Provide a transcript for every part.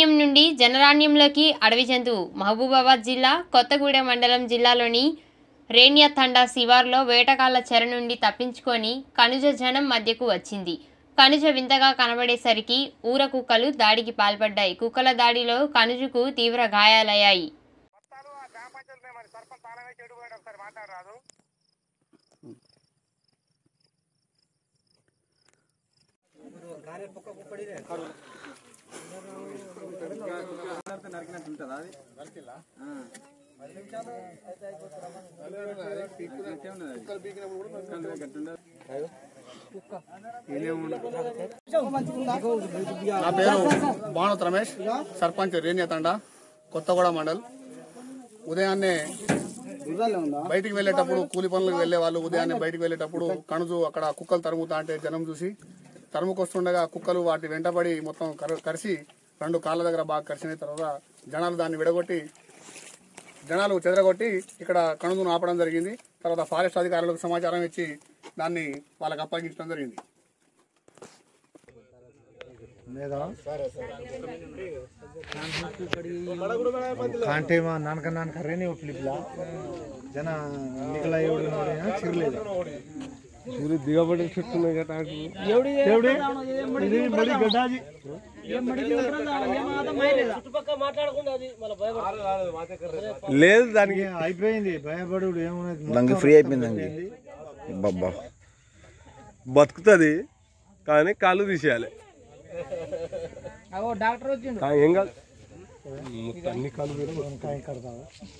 అరణ్యం నుండి జనరాణ్యంలోకి అడవి జంతువు మహబూబాబాద్ జిల్లా కొత్తగూడెం మండలం జిల్లాలోని రేణ్య తండా శివార్లో వేటగాళ్ల చెర నుండి తప్పించుకొని కనుజ జనం మధ్యకు వచ్చింది కనుజ వింతగా కనబడేసరికి ఊర కుక్కలు దాడికి పాల్పడ్డాయి కుక్కల దాడిలో కనుజుకు తీవ్ర గాయాలయ్యాయి పత్తాలు ఆ గ్రామ పంచాయతీ మరి సర్పంచ్ తాళమే చెడు పోయాడు ఒకసారి మాట్లాడరాదు నా పేరు భానుత్ రమేష్ సర్పంచ్ రేణ్యతండ కొత్తగూడ మండల్ ఉదయాన్నే బయటికి వెళ్ళేటప్పుడు కూలి పనులకు వెళ్లే వాళ్ళు ఉదయాన్నే బయటికి వెళ్ళేటప్పుడు కణుజు అక్కడ కుక్కలు తరుముతా అంటే జనం చూసి తరుముకొస్తుండగా కుక్కలు వాటి వెంటబడి మొత్తం కర- కరిసి రెండు కాళ్ళ దగ్గర బాగా కరిసిన తర్వాత జనాలు దాన్ని విడగొట్టి జనాలు చెదరగొట్టి ఇక్కడ కణుదును ఆపడం జరిగింది తర్వాత ఫారెస్ట్ అధికారులకు సమాచారం ఇచ్చి దాన్ని వాళ్ళకి అప్పగించడం జరిగింది ಕಾಂಟೆ ನಾನಕ ನಾನಕ ರೇಣಿ ಒಪ್ಲಿಲ್ಲ ಜನ ನಿಗಲ ಏಳು ನೋಡಿ ಸಿರ್ಲಿಲ್ಲ ಸೂರ್ಯ ದಿಗಬಡಿ ಸುಟ್ಟು ఇది మడి గడ్డాజీ లేదు దానికి అయిపోయింది భయపడు ఏమున్నది నంగి ఫ్రీ అయిపోయిందండి బాబా బతుకుతుంది కానీ కాళ్ళు తీసేయాలి ఆ, ఏం కాదు మొత్తం అన్ని కాళ్ళు పెరిగి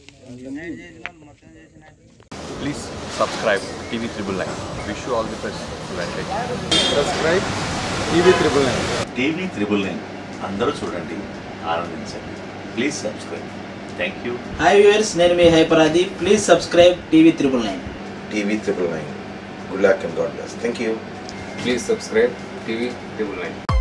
Please subscribe TV Triple Nine. Wish you all the best. Advantage. Subscribe TV triple nine TV triple nine అందరూ చూడండి ఆనందించండి please subscribe thank you hi viewers నేను మీ హైపరాది please subscribe TV triple nine TV triple nine. Good luck and God bless. Thank you. Please subscribe TV Triple Nine.